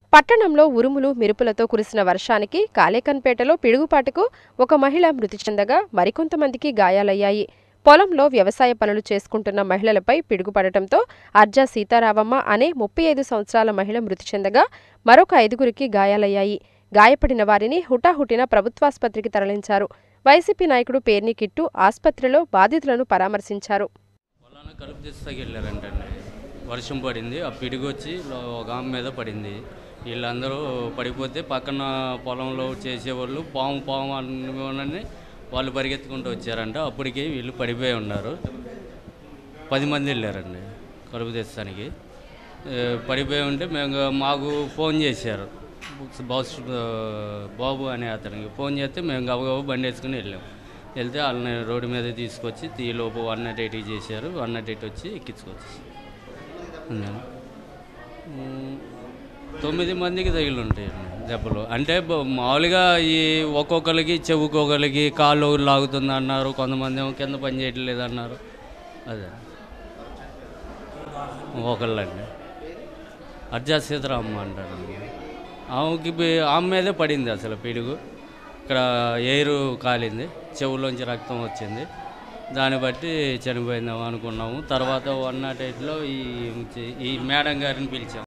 పట్టణంలో ఉరుములు మెరుపులతో కురిసిన వర్షానికి కాలేకన్పేటలో పిడుగుపాటుకు ఒక మహిళ మృతి చెందగా మరికొంతమందికి గాయాలయ్యాయి పొలంలో వ్యవసాయ పనులు చేసుకుంటున్న మహిళలపై పిడుగుపడటంతో అర్జా సీతారామమ్మ అనే ముప్పై ఐదు సంవత్సరాల మహిళ మృతి చెందగా మరొక ఐదుగురికి గాయాలయ్యాయి గాయపడిన వారిని హుటాహుటిన ప్రభుత్వాసుపత్రికి తరలించారు వైసీపీ నాయకుడు పేర్ని కిట్టు ఆసుపత్రిలో బాధితులను పరామర్శించారు పొలాన కలుపు తీస్తాకి వెళ్ళారంటండి వర్షం పడింది ఆ పిడుగు వచ్చి లో- ఒక ఆమె మీద పడింది వీళ్ళందరూ పడిపోతే పక్కన పొలంలో చేసేవాళ్ళు పాము పాము అని వాళ్ళు పరిగెత్తుకుంటూ వచ్చారంట అప్పటికి వీళ్ళు పడిపోయి ఉన్నారు పది మంది వెళ్ళారండి కలుపు తీస్తానికి ఏ, పడిపోయి ఉంటే మేము మాకు ఫోన్ చేశారు బాస్ బాబు అనే అతనికి ఫోన్ చేస్తే మేము గబగబా బండి వేసుకుని వెళ్ళాం వెళ్తే వాళ్ళని రోడ్డు మీద తీసుకొచ్చి తీలోపు వన్ నాట్ ఎయిట్కి చేశారు వన్ నాట్ ఎయిట్ వచ్చి ఎక్కించుకొచ్చి ఉన్నాను. ఉమ్, తొమ్మిది మందికి తగిలి ఉంటాయి దెబ్బలు అంటే బ- మామూలుగా ఈ ఒక్కొక్కరికి చెవుకొకరికి కాళ్ళు లాగుతుంది అన్నారు కొంతమంది ఏమో కింద పని చేయట్లేదు అన్నారు అదే ఒకళ్ళండి అర్జా సీతారామ్మ అంటారు ఆమెకి బి- ఆమె మీదే పడింది అసలు పిడుగు ఇక్కడ ఎయిర్ కాలింది చెవులోంచి రక్తం వచ్చింది దాన్ని బట్టి చనిపోయిందాం అనుకున్నాము తర్వాత వన్ నాట్ ఎయిట్లో ఈ ఈ మేడం గారిని పిలిచాం